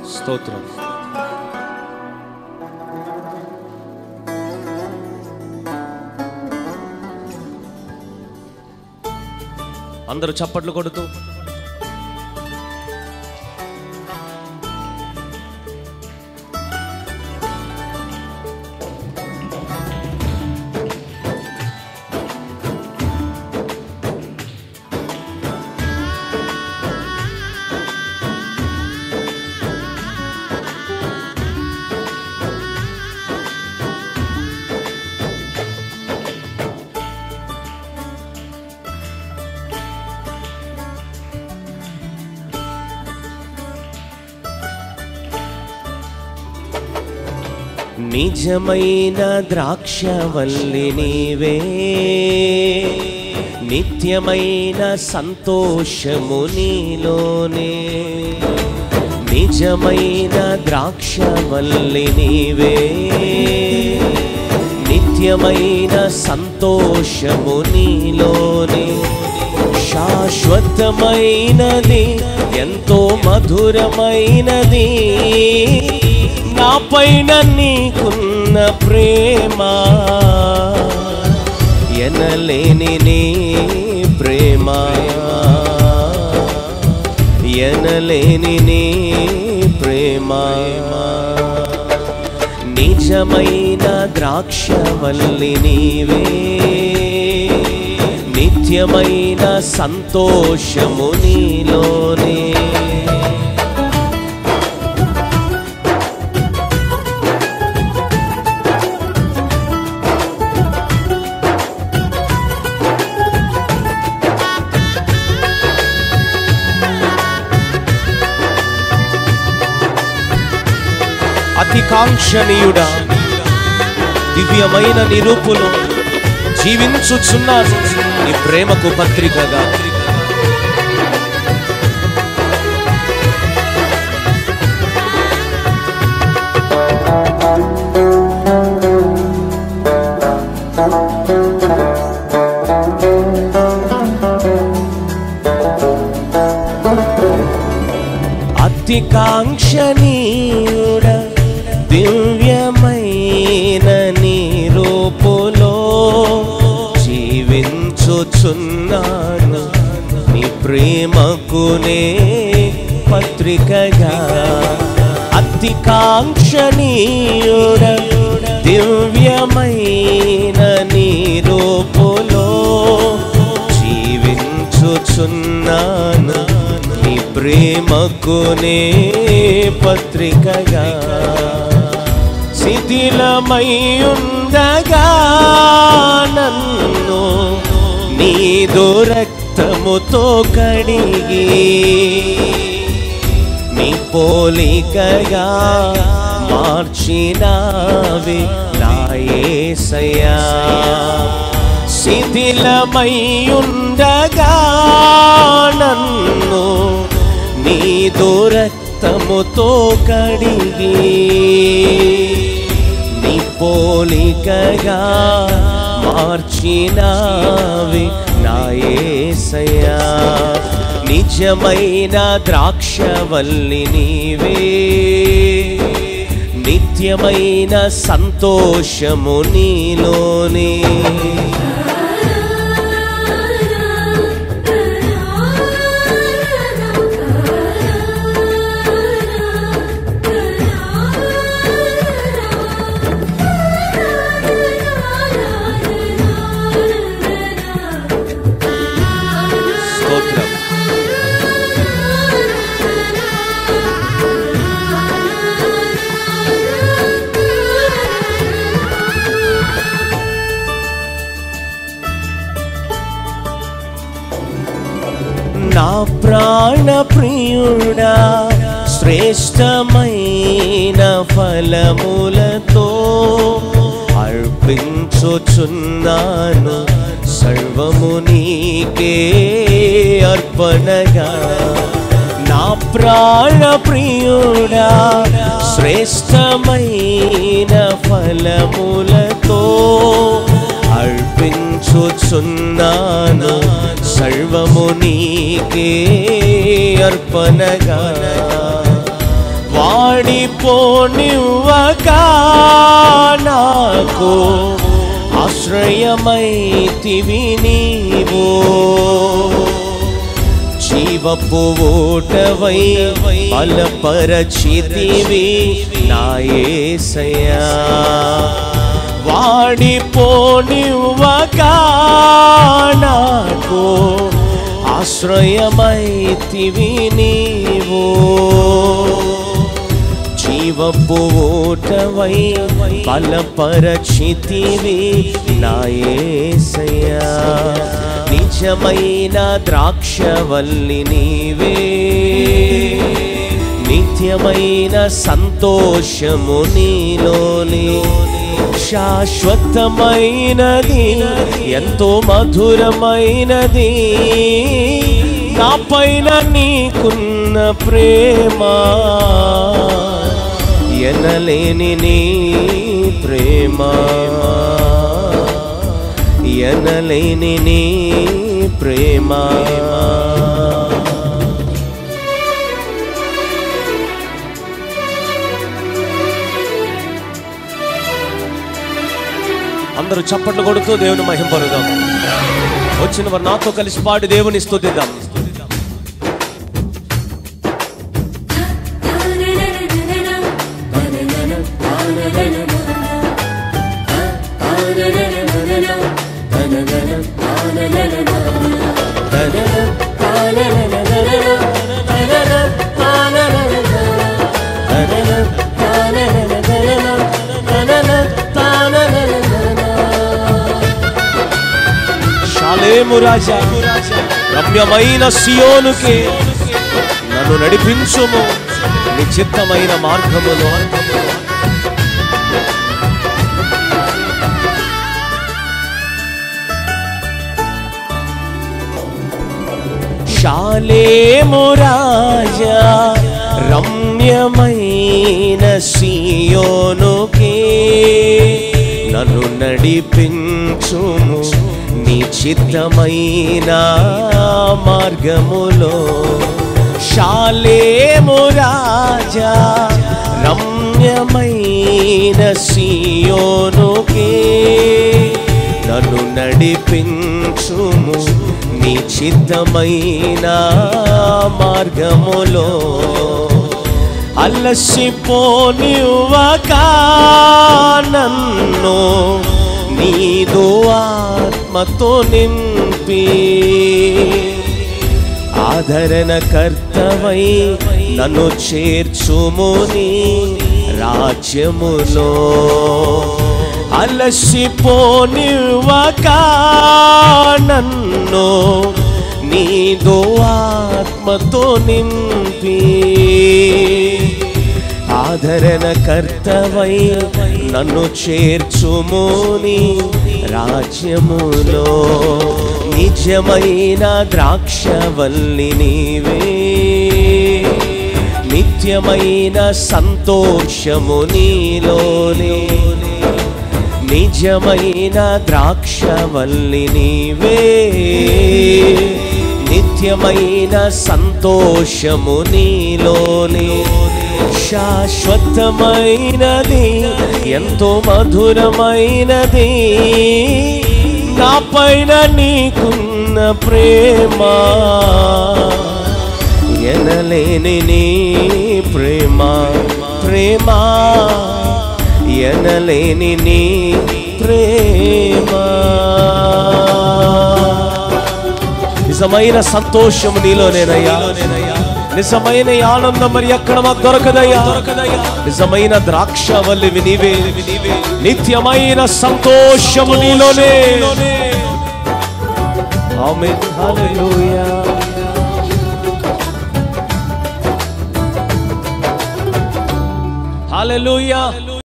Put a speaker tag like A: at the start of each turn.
A: స్తోత్రం అందరూ చప్పట్లు కొడుతూ నిజమైన ద్రాక్షవల్లి నీవే నిత్యమైన సంతోషము నీలోనే నిజమైన ద్రాక్షవల్లి నీవే నిత్యమైన సంతోషము నీలోనే శాశ్వతమైనది ఎంతో మధురమైనది నా పైన నీకున్న ప్రేమ ఎనలేని నీ ప్రేమ ఎనలేని నీ ప్రేమ నిజమైన ద్రాక్షవల్లి నీవే నిత్యమైన సంతోషము నీలోనే అతి కాంక్షణీయుడా దివ్యమైన నిరూపులు జీవించుచున్నాను నీ ప్రేమకు పత్రికగా అతి కాంక్షణీయుడ దివ్యమైన నీ రూపులో జీవించుచున్నాను నీ ప్రేమకునే పత్రికగా అతి కాంక్షణీయుడ దివ్యమైన నీ రూపులో జీవించుచున్నాను నీ ప్రేమకునే పత్రికగా శిథిలమై ఉండగా నన్ను నీదో రక్తముతో కడిగి నీ పోలికగా మార్చినావి నా యేసయ్యా శిథిలమై ఉండగా నన్ను నీదో రక్తముతో కడిగి నీ పోలికగా మార్చినావి నా యేసయ్యా నిజమైన ద్రాక్షవల్లి నీవే నిత్యమైన సంతోషము నీలోనే స్తోత్రం నా ప్రాణ ప్రియుడా శ్రేష్టమైన ఫలములతో అర్పించుచున్నాను సర్వము నీకే అర్పణగా నా ప్రాణ ప్రియుడా శ్రేష్టమైన ఫలములతో అర్పించుచున్నాను సర్వము నీకే అర్పణగా వాడిపోనివ్వక నాకు ఆశ్రయమైతివి నీవు జీవపు ఓటవై బలపరచితివి నాయసయా వాడిపోనివ్వక నాకు ఆశ్రయమైతివి నీవు జీవపు ఓటవై బలపరచితివి నాయసయా నిజమైన ద్రాక్షవల్లి నీవే నిత్యమైన సంతోషము నీలోనే శాశ్వతమైనది ఎంతో మధురమైనది నా పైన నీకున్న ప్రేమ ఎనలేని నీ ప్రేమ ఎనలేని నీ ప్రేమ అందరూ చప్పట్లు కొడుతూ దేవుని మహింపరుదాం వచ్చిన వారు నాతో కలిసి పాడి దేవుని స్తుతిద్దాం షాలేము రాజా రమ్యమైన సియోనుకి నన్ను నడిపించుము నిశ్చిత్తమైన మార్గములో శాలేము రాజా రమ్యమైన సియోనుకే నన్ను నడిపించుము నీ చిత్తమైన మార్గములో శాలేము రాజా రమ్యమైన సియోనుకే నన్ను నడిపించుము నీ చిత్తమైన మార్గములో అలసిపోనివ్వక నన్ను నీదు ఆత్మతో నింపి ఆదరణ కర్తవై నన్ను చేర్చుముని రాజ్యములో అలసిపోనివ్వక నన్ను నీదు ఆత్మతో నింపి ఆదరణ కర్తవై నన్ను చేర్చుముని రాజ్యములో నిజమైన ద్రాక్షవల్లి నీవే నిత్యమైన సంతోషము నీలోనే నిజమైన ద్రాక్షవల్లి నీవే నిత్యమైన సంతోషము నీలోనే శాశ్వతమైనది ఎంతో మధురమైనది నా పైన నీకున్న ప్రేమ ఎనలేని నీ ప్రేమ ప్రేమ ఎనలేని నీ ప్రేమ నిజమైన సంతోషము నీలోనేనయ్యా నిజమైన ఈ ఆనందం మరి ఎక్కడ మాకు దొరకదయ్యా నిజమైన ద్రాక్ష వల్లి నీవే నిత్యమైన సంతోషము నీలోనే ఆమేన్ హల్లెలూయా హల్లెలూయా